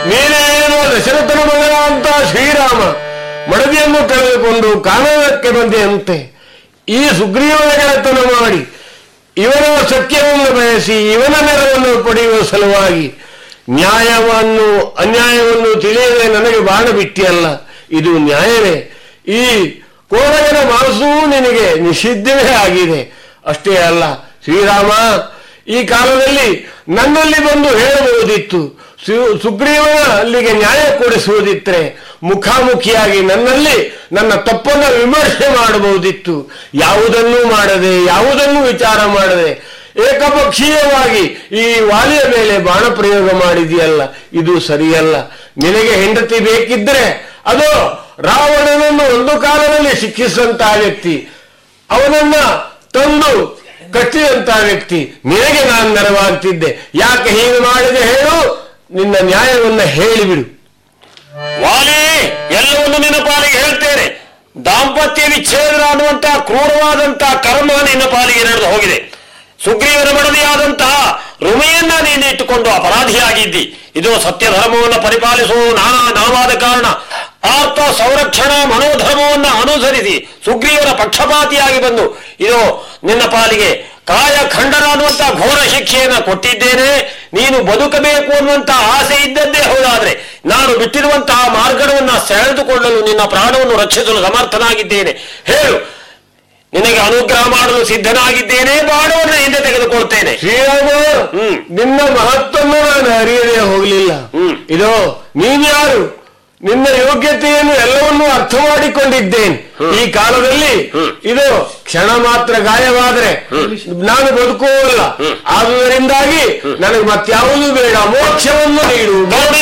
ನೀನೇನು ದಶರಥನ ಮಗನ ಅಂತ ಶ್ರೀರಾಮ ಮಡದಿಯನ್ನು ಕಳೆದುಕೊಂಡು ಕಾನನಕ್ಕೆ ಬಂದೆಯಂತೆ ಈ ಸುಗ್ರೀವನ ಗೆಳೆತನ ಮಾಡಿ ಇವನ ಸತ್ಯವನ್ನು ಬಯಸಿ ಇವನ ನೆರವನ್ನು ಪಡೆಯುವ ಸಲುವಾಗಿ ನ್ಯಾಯವನ್ನು ಅನ್ಯಾಯವನ್ನು ತಿಳಿಯದೆ ನನಗೆ ಬಾಣ ಬಿಟ್ಟಿಯಲ್ಲ ಇದು ನ್ಯಾಯವೇ ಈ ಕೋರಗನ ಮಾಸವೂ ನಿನಗೆ ನಿಷಿದ್ಧವೇ ಆಗಿದೆ ಅಷ್ಟೇ ಅಲ್ಲ ಶ್ರೀರಾಮ ಈ ಕಾಲದಲ್ಲಿ ನನ್ನಲ್ಲಿ ಬಂದು ಹೇಳಬಹುದಿತ್ತು ಸು- ಸುಗ್ರೀವನ ಅಲ್ಲಿಗೆ ನ್ಯಾಯ ಕೊಡಿಸುವುದಿದ್ರೆ ಮುಖಾಮುಖಿಯಾಗಿ ನನ್ನಲ್ಲಿ ನನ್ನ ತಪ್ಪನ್ನು ವಿಮರ್ಶೆ ಮಾಡಬಹುದಿತ್ತು ಯಾವುದನ್ನೂ ಮಾಡದೆ ಯಾವುದನ್ನೂ ವಿಚಾರ ಮಾಡದೆ ಏಕಪಕ್ಷೀಯವಾಗಿ ಈ ವಾಲಿಯ ಮೇಲೆ ಬಾಣ ಪ್ರಯೋಗ ಮಾಡಿದೆಯಲ್ಲ ಇದು ಸರಿಯಲ್ಲ ನಿನಗೆ ಹೆಂಡತಿ ಬೇಕಿದ್ರೆ ಅದು ರಾವಣನನ್ನು ಒಂದು ಕಾಲದಲ್ಲಿ ಶಿಕ್ಷಿಸಿದಂತಹ ವ್ಯಕ್ತಿ ಅವನನ್ನ ತಂದು ಕಟ್ಟಿದಂತಹ ವ್ಯಕ್ತಿ ನಿನಗೆ ನಾನು ನೆರವಾಗ್ತಿದ್ದೆ ಯಾಕೆ ಹೀಗೆ ಮಾಡಿದೆ ಹೇಳು ನಿನ್ನ ನ್ಯಾಯವನ್ನ ಹೇಳಿಬಿಡು ವಾಲಿ ಎಲ್ಲವನ್ನು ನಿನ್ನ ಪಾಲಿಗೆ ಹೇಳ್ತೇನೆ ದಾಂಪತ್ಯ ವಿಚ್ಛೇದ ಅನ್ನುವಂತಹ ಕ್ರೂರವಾದಂತಹ ಕರ್ಮ ನಿನ್ನ ಪಾಲಿಗೆ ನಡೆದು ಹೋಗಿದೆ ಸುಗ್ರೀವನ ಮಡದಿಯಾದಂತಹ ರುಮೆಯನ್ನ ನೀನು ಇಟ್ಟುಕೊಂಡು ಅಪರಾಧಿಯಾಗಿದ್ದಿ ಇದು ಸತ್ಯ ಧರ್ಮವನ್ನು ಪರಿಪಾಲಿಸುವ ನಾನಾ ನಾವಾದ ಕಾರಣ ಆರ್ಥ ಸಂರಕ್ಷಣಾ ಮನೋಧರ್ಮವನ್ನ ಅನುಸರಿಸಿ ಸುಗ್ರೀವನ ಪಕ್ಷಪಾತಿಯಾಗಿ ಬಂದು ಇದು ನಿನ್ನ ಪಾಲಿಗೆ ಕಾಯ ಖಂಡನ ಅನ್ನುವಂತಹ ಘೋರ ಶಿಕ್ಷೆಯನ್ನ ಕೊಟ್ಟಿದ್ದೇನೆ ನೀನು ಬದುಕಬೇಕು ಅನ್ನುವಂತಹ ಆಸೆ ಇದ್ದದ್ದೇ ಹೌದಾದ್ರೆ ನಾನು ಬಿಟ್ಟಿರುವಂತಹ ಮಾರ್ಗವನ್ನ ಸೆಳೆದುಕೊಳ್ಳಲು ನಿನ್ನ ಪ್ರಾಣವನ್ನು ರಕ್ಷಿಸಲು ಸಮರ್ಥನಾಗಿದ್ದೇನೆ ಹೇಳು ನಿನಗೆ ಅನುಗ್ರಹ ಮಾಡಲು ಸಿದ್ಧನಾಗಿದ್ದೇನೆ ಬಾಣವನ್ನು ಹಿಂದೆ ತೆಗೆದುಕೊಳ್ತೇನೆ ಶ್ರೀರಾಮ ಹ್ಮ್. ನಿನ್ನ ಮಹತ್ವವನ್ನು ನಾನು ಅರಿಯದೆ ಹೋಗಲಿಲ್ಲ ಹ್ಮ್. ಇದು ನೀನ್ಯಾರು ನಿನ್ನ ಯೋಗ್ಯತೆಯನ್ನು ಎಲ್ಲವನ್ನೂ ಅರ್ಥ ಮಾಡಿಕೊಂಡಿದ್ದೇನೆ ಈ ಕಾಲದಲ್ಲಿ ಇದು ಕ್ಷಣ ಮಾತ್ರ ಗಾಯವಾದ್ರೆ ನಾನು ಬದುಕುವಲ್ಲ ಆದುದರಿಂದಾಗಿ ನನಗೆ ಮತ್ಯಾವುದೂ ಬೇಡ ಮೋಕ್ಷವನ್ನು ನೀಡು ನೋಡಿ